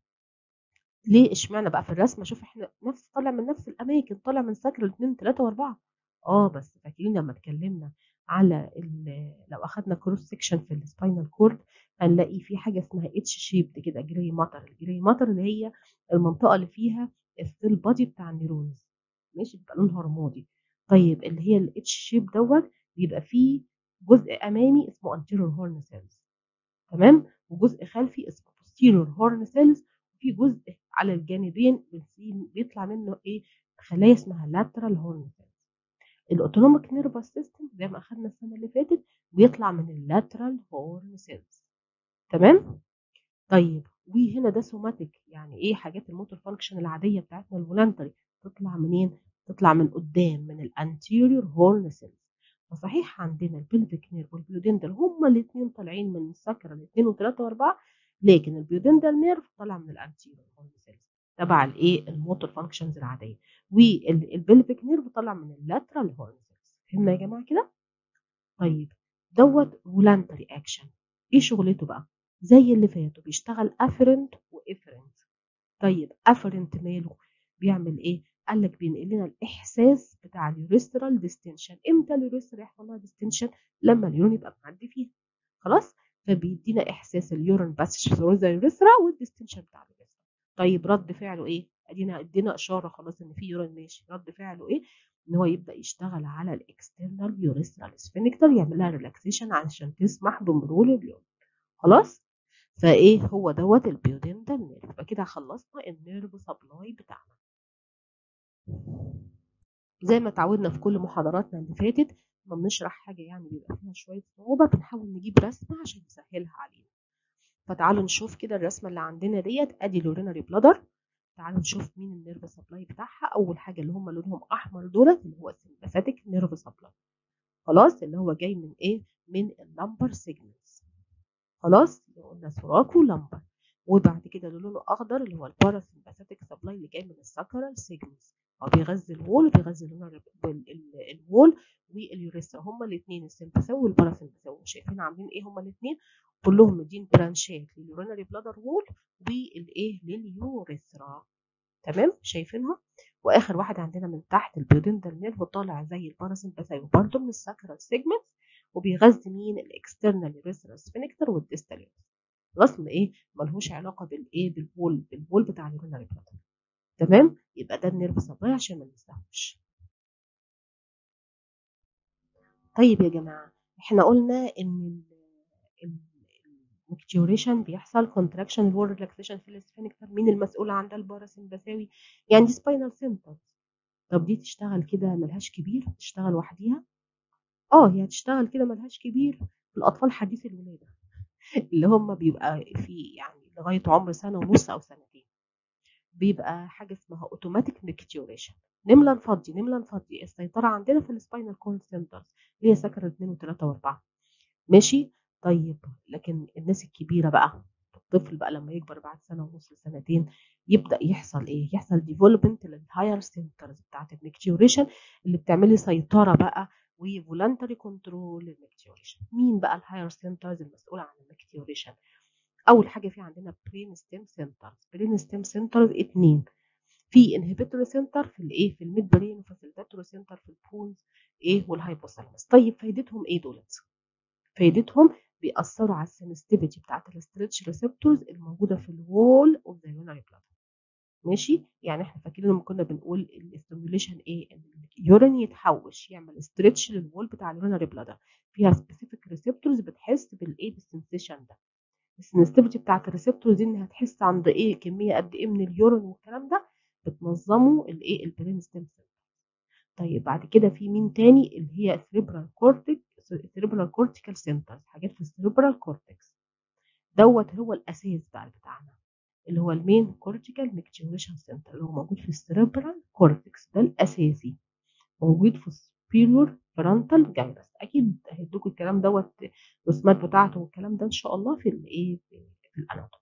ليه اشمعنى بقى في الرسمة شوف إحنا نفس طالع من نفس الأماكن طالع من sacral 2 3 و4 آه، بس فاكرين لمّا اتكلمنا على ال لو أخدنا cross section في الspinal cord هنلاقي في حاجة اسمها H shaped كده gray matter الgray matter اللي هي المنطقة اللي فيها الcell body بتاع النيورونز ماشي، بيبقى لونها رمادي، طيب اللي هي الH shape دوّة بيبقى فيه جزء أمامي اسمه anterior horn cells تمام، وجزء خلفي اسمه posterior horn cells وفي جزء على الجانبين بنسي بيطلع منه إيه، خلايا اسمها lateral horn cells الautonomic nervous system زي ما أخدنا السنة اللي فاتت بيطلع من الlateral horn cells تمام، طيب وهنا ده somatic يعني إيه حاجات الmotor function العادية بتاعتنا الvoluntary تطلع منين؟ تطلع من قدّام من الanterior horn cells فصحيح عندنا الpelvic nerve والpudendal هُم الاتنين طالعين من الsacral 2 و3 و4 لكن الpudendal nerve طالع من الanterior horn cells تبع الإيه، الmotor functions العادية وال الpelvic nerve طالع من الlateral horn cells فهمنا يا جماعة كده؟ طيب دوّة voluntary action إيه شغلته بقى؟ زي اللي فاتوا بيشتغل afferent وefferent طيب afferent ماله؟ بيعمل إيه؟ قال لك بينقل لنا الإحساس بتاع بتاع اليوريسترال ديستنشن امتى اليوريسترا يحصل لها ديستنشن لما اليورين يبقى معدي فيها خلاص فبيدينا احساس اليورين باسج ثرو ذا يوريثرا والديستنشن بتاع اليوريثرا طيب رد فعله ايه ادينا ادينا اشاره خلاص ان في يورين ماشي رد فعله ايه ان هو يبدا يشتغل على الاكسترنال يوريثرال سفنكتر يعمل لها ريلاكسيشن علشان تسمح بمرور اليورين خلاص فايه هو دوت البيودنتال نيرف يبقى كده خلصنا النيرف سبلاي بتاعنا زي ما اتعودنا في كل محاضراتنا اللي فاتت لما بنشرح حاجه يعني بيبقى فيها شويه صعوبه بنحاول نجيب رسمه عشان نسهلها علينا فتعالوا نشوف كده الرسمه اللي عندنا ديت ادي الورينري بلادر تعالوا نشوف مين النيرف سبلاي بتاعها اول حاجه اللي هم لونهم احمر دولت اللي هو السمباثيك نيرف سبلاي خلاص اللي هو جاي من ايه من اللمبر سيجمنتس خلاص قلنا سوراكو لمبر وبعد كده لونه اخضر اللي هو الباراسمباثيك سبلاي اللي جاي من الساكرال سيجمنتس هو بيغذي الوول وبيغذي الوول واليوريثرا هما الاثنين السمباثاوي والباراسمباثاوي شايفين عاملين ايه هما الاثنين كلهم مدين برانشات لليورينري بلادر وول والايه لليوريثرا تمام شايفينها واخر واحد عندنا من تحت البيودنتال نيرف طالع زي الباراسمباثاوي برضه من الساكرال سيجمنتس وبيغذي مين الاكسترنال يوريثرا سفنكتر والديستال خلاص ايه ملهوش علاقه بالايه بالوول بالوول بتاع اليورينري بلادر تمام يبقى ده النيرف سبلاي عشان ما ننساهوش طيب يا جماعه احنا قلنا ان المكتيوريشن بيحصل كونتراكشن الوول ريلاكسيشن في السفنكتر مين المسؤول عن ده الباراسمباثاوي يعني دي سباينال سيمبتومز طب دي تشتغل كده ملهاش كبير تشتغل وحديها اه هي هتشتغل كده ملهاش كبير في الاطفال حديث الولاده اللي هم بيبقى في يعني لغايه عمر سنه ونص او سنتين بيبقى حاجه اسمها اوتوماتيك ميكتيوريشن نملى نفضي نملى نفضي السيطره عندنا في السباينال كورد سنترز اللي هي سكر 2 و3 و4 ماشي طيب لكن الناس الكبيره بقى الطفل بقى لما يكبر بعد سنه ونص سنتين يبدا يحصل ايه يحصل ديفلوبمنت للهاير سنترز بتاعت الميكتيوريشن اللي بتعمل لي سيطره بقى وفولنتري كنترول للميكتيوريشن مين بقى الهاير سنترز المسؤوله عن الميكتيوريشن اول حاجه في عندنا برين ستيم سنترز برين ستيم سنترز اتنين في انهبيتوري سنتر في الايه في الميد برين وفاسيلتاتوري سنتر في البونز ايه والهايبوثالاموس طيب فايدتهم ايه دولت فايدتهم بيأثروا على السنسيتيفيتي بتاعت الاسترتش ريسبتورز الموجوده في الوول اوف ذا يورينري بلادر ماشي يعني احنا فاكرين لما كنا بنقول الاستيميوليشن ايه ان اليورين يتحوش يعمل استرتش للوول بتاع اليورينري بلادر فيها سبيسيفيك ريسبتورز بتحس بالايه بالسنسيشن ده السنسيتيفيتي بتاعت الريسبتورز دي انها تحس عند ايه كميه قد ايه من اليورين والكلام ده بتنظموا الايه البرين ستيم سيل طيب بعد كده في مين تاني اللي هي سيريبرال كورتيك سيريبرال كورتيكال سنترز حاجات في السيريبرال كورتكس دوت هو الاساس بقى بتاعنا اللي هو المين كورتيكال ميكتيوريشن سنتر اللي هو موجود في السيريبرال كورتكس ده الاساسي موجود في السبيرور فرونتال جايرس اكيد هيدوكوا الكلام دوت الرسومات بتاعته والكلام ده ان شاء الله في الايه في الاناتومي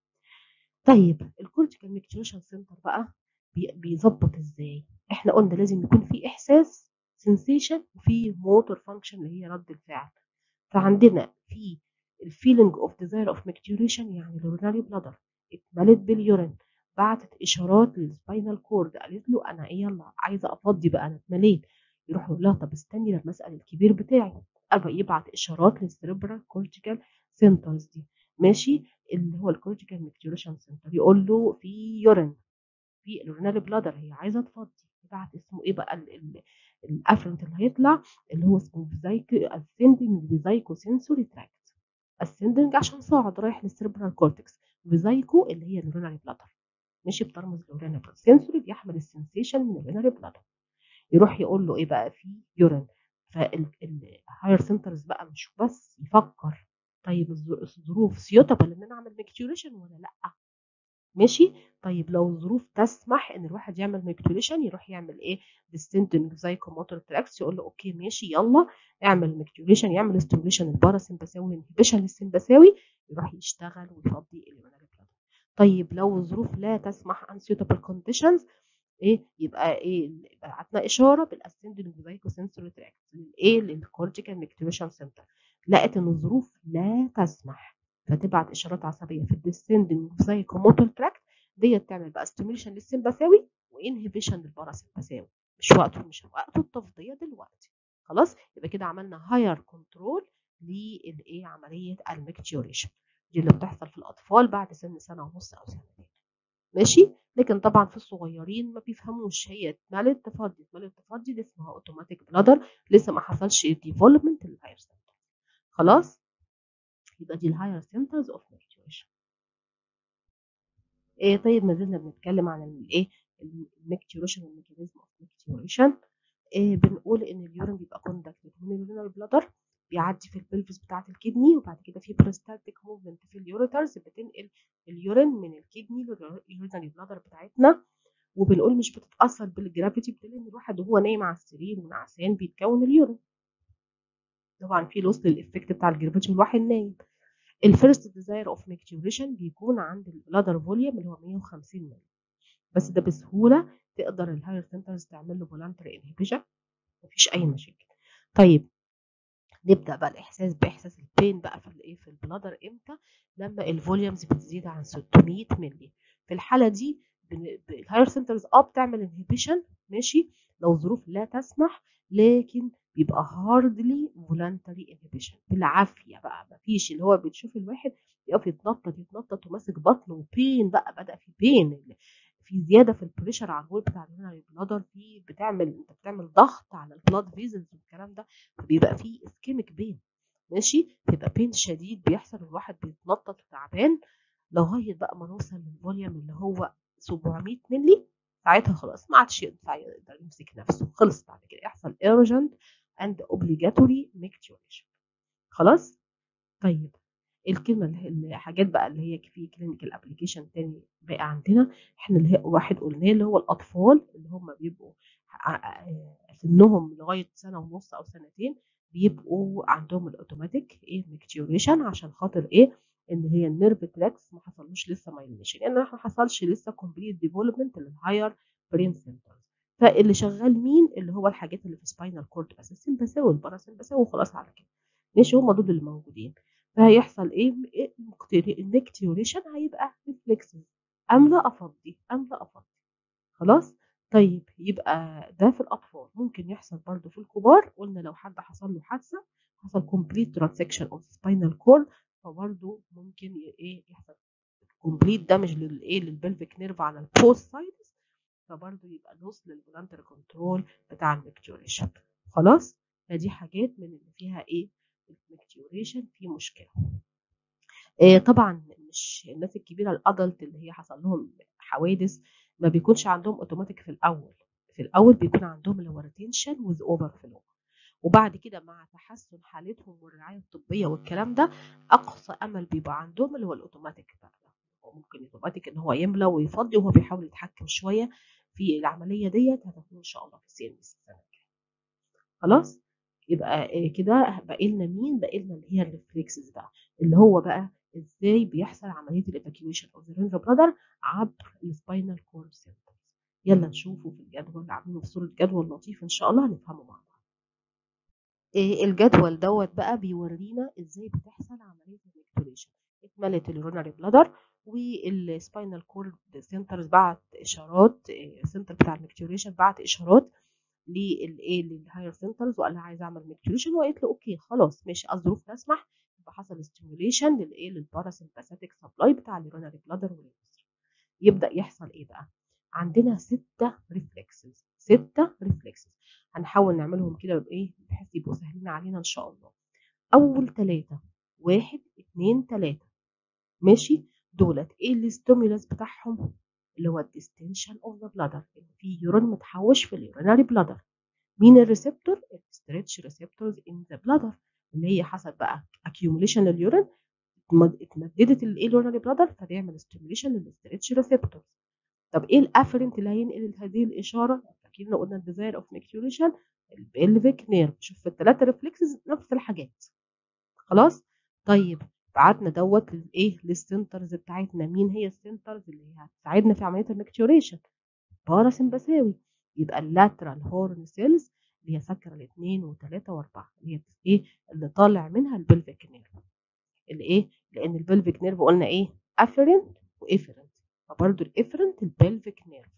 طيب الكورتيكال ميكتيوريشن سنتر بقى بيظبط ازاي احنا قلنا لازم يكون في احساس سنسيشن وفي موتور فانكشن اللي هي رد الفعل فعندنا في الفيلينج اوف ديزاير اوف ميكتيوريشن يعني الورينري بلادر اتملت باليورين بعتت اشارات للسباينال كورد قالت له انا ايه يلا عايزه افضي بقى انا اتمليت يروح يقول لها طب استني لما اسال الكبير بتاعي ابقى يبعت اشارات للسيريبرال كورتيكال سنترز دي ماشي اللي هو الكورتيكال ميكتيوريشن سنتر يقول له في يورين في الورينري بلادر هي عايزه تفضي يبعت اسمه ايه بقى الافرنت اللي هيطلع اللي هو اسمه فيزايكو اسندنج فيزايكو سنسوري تراكت اسندنج عشان صاعد رايح للسيربرال كورتكس فيزايكو اللي هي الورينري بلادر ماشي بترمز للورينري بلادر سنسوري بيحمل السنسيشن من الورينري بلادر يروح يقول له ايه بقى في يورين فالهاير سنترز بقى مش بس يفكر طيب الظروف سيوتابل ان انا اعمل ميكتيوريشن ولا لا ماشي طيب لو الظروف تسمح ان الواحد يعمل ميكتيوريشن يروح يعمل ايه ديستنتنج زايكوموتور تراكس يقول له اوكي ماشي يلا اعمل ميكتيوريشن يعمل ستيموليشن الباراسمباثاوي انهبيشن للسمباثاوي يروح يشتغل ويفضي اليورينري بلادر طيب لو الظروف لا تسمح ان suitable conditions ايه يبقى ايه بعتنا اشاره بالاسندنج زايكو سنسوري تراكت للايه للكورتيكال ميكتيوريشن سنتر لقت ان الظروف لا تسمح فتبعت اشارات عصبيه في الديسندنج سايكوموتور تراكت ديت تعمل بقى ستيميوليشن للسمباثاوي وانهبيشن للباراسمباثاوي مش وقته مش وقته التفضيه دلوقتي خلاص يبقى كده عملنا هاير كنترول للايه عمليه الميكتيوريشن دي اللي بتحصل في الاطفال بعد سن سنه ونص او سنتين ماشي لكن طبعا في الصغيرين ما بيفهموش هي اتملت تفضي اتملت تفضي دي اسمها اوتوماتيك بلادر لسه ما حصلش ديفلوبمنت للهاير سنتر خلاص يبقى دي الهاير سنترز اوف ميكتيوريشن ايه طيب ما زلنا بنتكلم عن الايه الميكتيوريشن والميكانيزم اوف ميكتيوريشن إيه بنقول ان اليورين بيبقى كوندكتد من اليورينال بلادر بيعدي في البلفس بتاعه الكدني وبعد كده في بريستالتيك موفمنت في اليوريترز بتنقل اليورين من الكدني لليورينال بلادر بتاعتنا وبنقول مش بتتاثر بالجرافيتي بتلاقي ان الواحد وهو نايم على السرير ونعسان بيتكون اليورين طبعا في لوس للافكت بتاع الجرافيتي والواحد نايم الفيرست ديزاير اوف ميكتيوريشن بيكون عند البلادر فوليوم اللي هو 150 مللي بس ده بسهوله تقدر الهاير سنترز تعمل له فولانتري انهبيشن مفيش اي مشاكل طيب نبدا بقى الاحساس باحساس البين بقى في الايه في البلادر امتى لما الفوليومز بتزيد عن 600 مللي في الحاله دي الهاير سنترز اه بتعمل انهبيشن ماشي لو ظروف لا تسمح لكن بيبقى هاردلي فولانتري انهبيشن بالعافيه بقى مفيش اللي هو بتشوف الواحد يقف يتنطط يتنطط وماسك بطنه وبين بقى بدا في بين في زياده في البريشر على الوول بتاع اليورينري بلادر في بتعمل انت بتعمل ضغط على البلاد فيزلز والكلام ده فبيبقى في اسكيميك بين ماشي بيبقى بين شديد بيحصل الواحد بيتنطط وتعبان لغايه بقى ما نوصل للفوليوم اللي هو 700 مللي ساعتها خلاص ما عادش ينفع يقدر يمسك نفسه خلص بعد كده يحصل urgent and obligatory micturition خلاص طيب الكلمه الحاجات بقى اللي هي في كلينيكال ابلكيشن تاني بقى عندنا احنا اللي هي واحد قلناه اللي هو الاطفال اللي هم بيبقوا سنهم لغايه سنه ونص او سنتين بيبقوا عندهم الاوتوماتيك ايه ميكتيوريشن عشان خاطر ايه ان هي النيرف تراكس ما حصلوش لسه مايلينيشن لان ما حصلش لسه كومبليت ديفلوبمنت للهاير برين سنترز فاللي شغال مين اللي هو الحاجات اللي في سباينال كورد بس السمباساوي والباراسمباساوي وخلاص على كده ماشي هم دول اللي موجودين فهيحصل ايه الميكتيوريشن هيبقى ريفلكسز املا افضي املا افضي خلاص طيب يبقى ده في الاطفال ممكن يحصل برضو في الكبار قلنا لو حد حصل له حادثه حصل كومبليت ترانسكشن اوف سباينال كورد فبرضو ممكن ايه يحصل كومبليت دامج للايه للبلفيك نيرف على البوست سايدز فبرضو يبقى لوس للفولانتري كنترول بتاع الميكتيوريشن خلاص فدي حاجات من اللي فيها ايه الميكتيوريشن في مشكله إيه طبعا مش الناس الكبيره الادلت اللي هي حصل لهم حوادث ما بيكونش عندهم اوتوماتيك في الاول في الاول بيكون عندهم اللي هو ريتنشن وذ اوفر فلو وبعد كده مع تحسن حالتهم والرعايه الطبيه والكلام ده اقصى امل بيبقى عندهم اللي هو الاوتوماتيك بقى هو ممكن الاوتوماتيك ان هو يملى ويفضي وهو بيحاول يتحكم شويه في العمليه ديت هتكون ان شاء الله في السي ام السنه الجايه خلاص يبقى كده باقي لنا مين باقي لنا اللي هي الريفلكسز بقى اللي هو بقى ازاي بيحصل عمليه الايفاكيويشن اوف ذا رينج بلادر عبر السباينال كورد سنترز يلا نشوفه في الجدول اللي عاملينه في صوره جدول لطيف ان شاء الله هنفهمه مع بعض إيه الجدول دوت بقى بيورينا ازاي بتحصل عمليه الميكتوريشن اتملت اليورينري بلادر والسباينال كورد سنترز بعت اشارات السنتر بتاع الميكتوريشن بعت اشارات للايه للهاير سنترز وقال لها عايزه اعمل ميكتوريشن وقالت له اوكي خلاص ماشي الظروف تسمح يبقى حصل ستيموليشن للايه للباراسمباثيك سبلاي بتاع اليورينري بلادر واليوستر يبدا يحصل ايه بقى عندنا ستة ريفلكسز ستة ريفلكسز هنحاول نعملهم كده بايه بحيث يبقوا سهلين علينا ان شاء الله اول ثلاثة واحد اتنين تلاتة ماشي دولت ايه الستيمولس بتاعهم اللي هو الديستنشن اوف ذا بلادر في يورين متحوش في اليورينري بلادر مين الريسبتور الستريتش ريسبتورز ان ذا بلادر اللي هي حصل بقى accumulation اليورين اتمددت الايه اليورينري بلادر فبيعمل ستيموليشن للستريتش ريسبتورز طب ايه الافرنت اللي هينقل هذه الاشاره اكيد قلنا الديزاير اوف ميكتوريشن البلفيك نيرف شوف في الثلاثه ريفلكسز نفس الحاجات خلاص طيب بعتنا دوت للايه للسنترز بتاعتنا مين هي السنترز اللي هي هتساعدنا في عمليه الميكتوريشن باراسمباساوي يبقى اللاترال هورن سيلز اللي هي سكر الاثنين وثلاثه واربعه اللي هي ايه اللي طالع منها البلفيك نيرف اللي ايه لان البلفيك نيرف قلنا ايه افرنت وافرنت فبرضه الافرنت البلفيك نيرف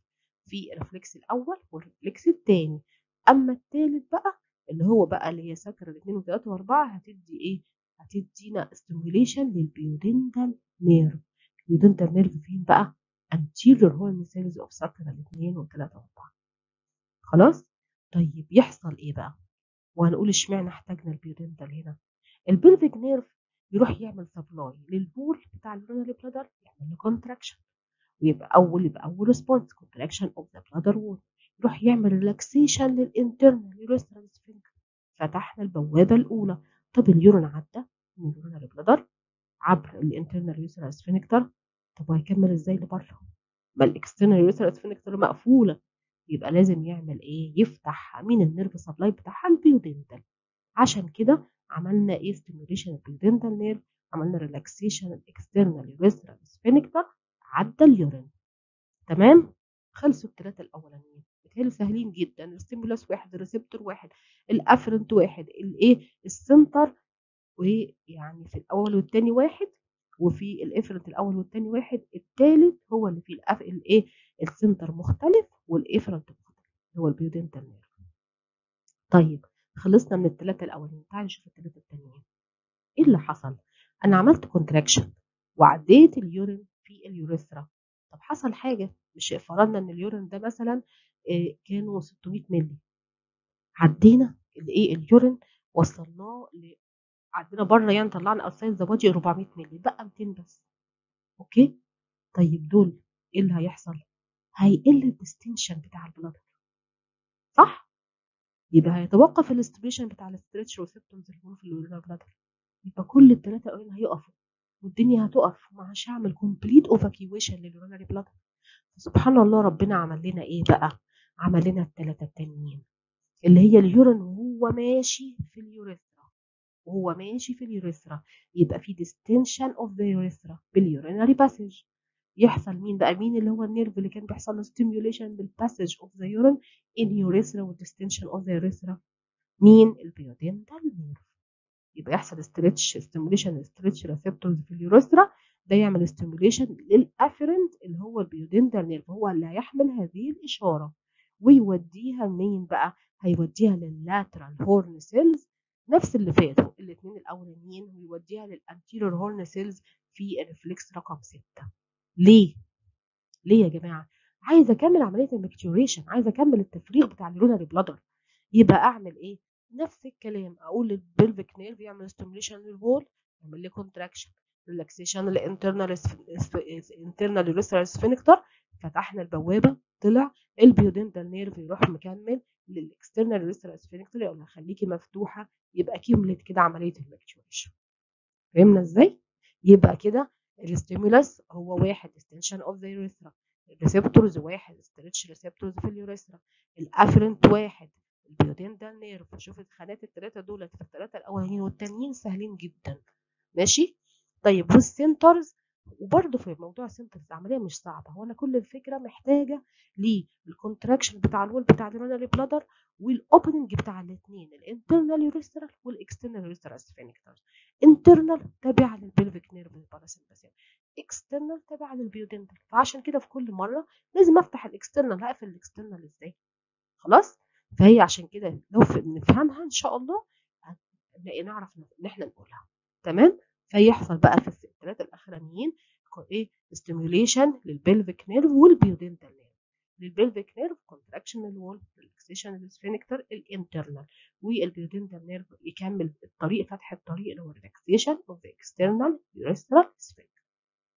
في الريفلكس الاول والريفلكس الثاني اما الثالث بقى اللي هو بقى اللي هي سكر 2 و3 و4 هتدي ايه هتدينا ستيميوليشن للبيودنتال نيرف البيودنتال نيرف فين بقى anterior horn cells of sacral 2 و3 و4 خلاص طيب يحصل ايه بقى وهنقول اشمعنى احتاجنا البيودنتال هنا البلفيك نيرف يروح يعمل سبلاي للبول بتاع اليورينري بلادر يعمل له كونتراكشن ويبقى اول يبقى اول ريسبونس كونتراكشن اوف ذا بلادر وول يروح يعمل ريلاكسيشن للانترنال يوريثرال سفنكتر فتحنا البوابه الاولى طب اليورين عدى من اليورينري بلادر عبر الانترنال يوريثرال سفنكتر طب وهيكمل ازاي لبره ما الاكسترنال يوريثرال سفنكتر مقفوله يبقى لازم يعمل ايه يفتح مين النيرف سبلاي بتاعها البيودنتال عشان كده عملنا ايه ستيميوليشن البيودنتال نيرف عملنا ريلاكسيشن الاكسترنال يوريثرال سفنكتر عدى اليورين تمام خلصوا الثلاثه الاولانيين بتهيألي سهلين جدا الستيمولاس واحد الريسبتور واحد الافرنت واحد الايه السنتر ويعني في الاول والثاني واحد وفي الافرنت الاول والثاني واحد الثالث هو اللي فيه الأف... الايه السنتر مختلف والافرنت مختلف هو البيودنتال نيرف طيب خلصنا من الثلاثه الاولانيين تعالوا نشوف الثلاثه التانيين ايه اللي حصل انا عملت كونتراكشن وعديت اليورين في اليوريثرا طب حصل حاجه مش فرضنا ان اليورين ده مثلا إيه كانوا 600 مللي عدينا الايه اليورين وصلناه ل... عدينا بره يعني طلعنا اوتسايد ذا بادي 400 مللي بقى 200 بس اوكي طيب دول ايه اللي هيحصل هيقل الديستنشن بتاع البلادر صح يبقى هيتوقف الاستريشن بتاع الاستريتش ريسبتورز اللي في اليورينال بلادر يبقى كل الثلاثه اولين هيقفوا والدنيا هتقف ومش هعمل كومبليت اوفاكيويشن لليورينال بلادر سبحان الله ربنا عمل لنا ايه بقى عمل لنا الثلاثه التانيين اللي هي اليورين وهو ماشي في اليوريثرا وهو ماشي في اليوريثرا يبقى في ديستنشن اوف ذا يوريثرا باليورينري باسج يحصل مين بقى مين اللي هو النيرف اللي كان بيحصل له ستيميوليشن بالباسج اوف ذا يورين ان يوريثرا والديستنشن اوف ذا يوريثرا مين البيودنتال نيرف يبقى يحصل ستريتش ستيميوليشن ستريتش ريسبتورز في اليوريثرا ده يعمل ستيميوليشن للافرنت اللي هو البيودنتال نيرف هو اللي هيحمل هذه الاشاره ويوديها مين بقى هيوديها لللاترال هورن سيلز نفس اللي فاتوا الاثنين الاولانيين ويوديها للانتيريور هورن سيلز في الريفلكس رقم 6 ليه ليه يا جماعه عايزه اكمل عمليه المكتوريشن عايزه اكمل التفريغ بتاع اليورينري بلادر يبقى اعمل ايه نفس الكلام اقول للبلفيك نيرف يعمل ستيميوليشن للوول يعمل لي كونتراكشن ريلاكسيشن للانترنال انترنال يوريثرال سفنكتر فتحنا البوابه طلع البيودنتال نيرف يروح مكمل للاكسترنال يوريثرال سفنكتر يقول لها خليكي مفتوحه يبقى كملت كده عمليه المكتوريشن فهمنا ازاي يبقى كده الستيمولس هو واحد extension of the urethra الريسبتورز واحد ستريتش ريسبتورز في اليوريثرا الافرنت واحد البيودنتال نيرف شوف الخانات الثلاثه دولت في الثلاثه الاولانيين والتانيين سهلين جدا ماشي طيب والسنترز وبرده في موضوع السنترز عمليه مش صعبه هو انا كل الفكره محتاجه للكونتراكشن بتاع الول بتاع اليورينري بلادر والاوبننج بتاع الاثنين الانترنال يوريثرال والاكسترنال يوريثرال سفنكترز انترنال تابع للبلفيك نيرف الباراسمباثيك اكسترنال تابع للبيودنتال فعشان كده في كل مره لازم افتح الاكسترنال هقفل الاكسترنال ازاي خلاص فهي عشان كده لو نفهمها ان شاء الله هنلاقي نعرف ان احنا نقولها تمام فيحصل بقى في الثلاثه الاخرانيين ايه ستيميوليشن للبلفيك نيرف والبيودنتال نيرف للبلفيك نيرف كونتراكشن للوول ريلاكسيشن للسفنكتر الانترنال والبيودنتال نيرف يكمل الطريق فتح الطريق اللي هو ريلاكسيشن اوف ذا اكسترنال يوريثرال سفنكتر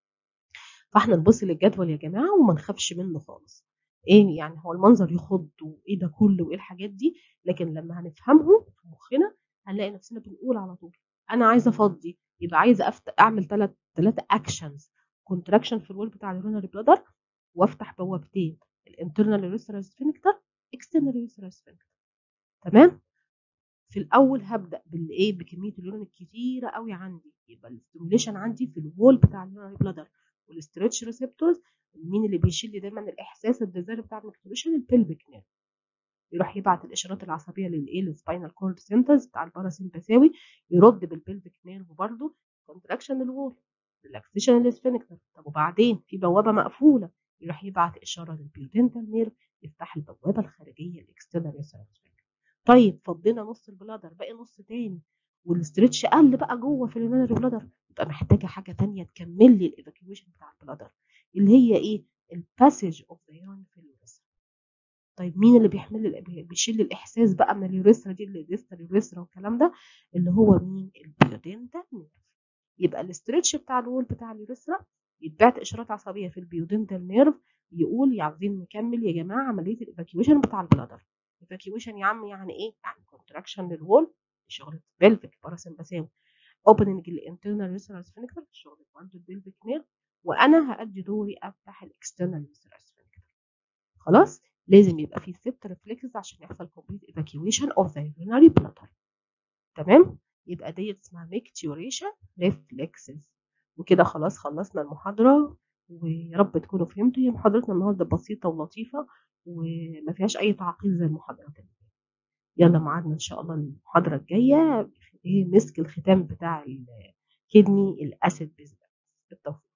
فاحنا نبص للجدول يا جماعه وما نخافش منه خالص ايه يعني هو المنظر يخض وايه ده كله وايه الحاجات دي لكن لما هنفهمهم في مخنا هنلاقي نفسنا بنقول على طول انا عايزه افضي يبقى عايزه أفت... اعمل ثلاث ثلاثه اكشنز كونتراكشن في الوول بتاع اليورينري بلادر وافتح بوابتين الانترنال يوريثرال سفنكتر اكسترنال يوريثرال سفنكتر تمام في الاول هبدا بالايه بكميه اليورين الكتيره قوي عندي يبقى الاستيميوليشن عندي في الوول بتاع اليورينري بلادر والستريتش ريسبتورز مين اللي بيشيل لي دايما الاحساس الديزاير بتاع المكتوريشن البلفيك نيرف يروح يبعت الاشارات العصبيه للايه للسباينال كورد سنترز بتاع الباراسمباثاوي يرد بالبلفيك نيرف برضه كونتراكشن الوول ريلاكسيشن للسفنكتر طب وبعدين في بوابه مقفوله يروح يبعت اشاره للبيودنتال نيرف يفتح البوابه الخارجيه الاكسترنال ريسيرش طيب فضينا نص البلادر باقي نص تاني والاسترتش قل بقى جوه في اليونانري بلادر يبقى محتاجه حاجه تانية تكمل لي الايفاكيويشن بتاع البلادر اللي هي ايه الباسج اوف ذا يورين في اليوريثرا طيب مين اللي بيحمل لي بيشيل الاحساس بقى من اليوريثرا دي اللي ديستا اليوريثرا والكلام ده اللي هو مين البيودنتال نيرف يبقى الاسترتش بتاع الوول بتاع اليوريثرا يتبعت اشارات عصبيه في البيودنتال نيرف يقول عاوزين نكمل يا جماعه عمليه الايفاكيويشن بتاع البلادر ايفاكيويشن يا عم يعني ايه يعني كونتراكشن للوول شغل بلفيك باراسمباساوي اوبننج الانترنال ريسرال سفنكتر شغل برضه البلفيك نيرف وانا هادي دوري افتح الاكسترنال ريسرال سفنكتر خلاص لازم يبقى في سيبت ريفلكسز عشان يحصل كومبليت ايفاكيويشن اوف ذا يورينري بلادر تمام يبقى ديت اسمها ميكتيوريشن ريفلكسز وكده خلاص خلصنا المحاضره ويا رب تكونوا فهمتوا هي محاضرتنا النهارده بسيطه ولطيفه وما فيهاش اي تعقيد زي المحاضرات اللي يلا معادنا ان شاء الله المحاضره الجايه ايه مسك الختام بتاع الكدني الاسيد بيزنس بالتوفيق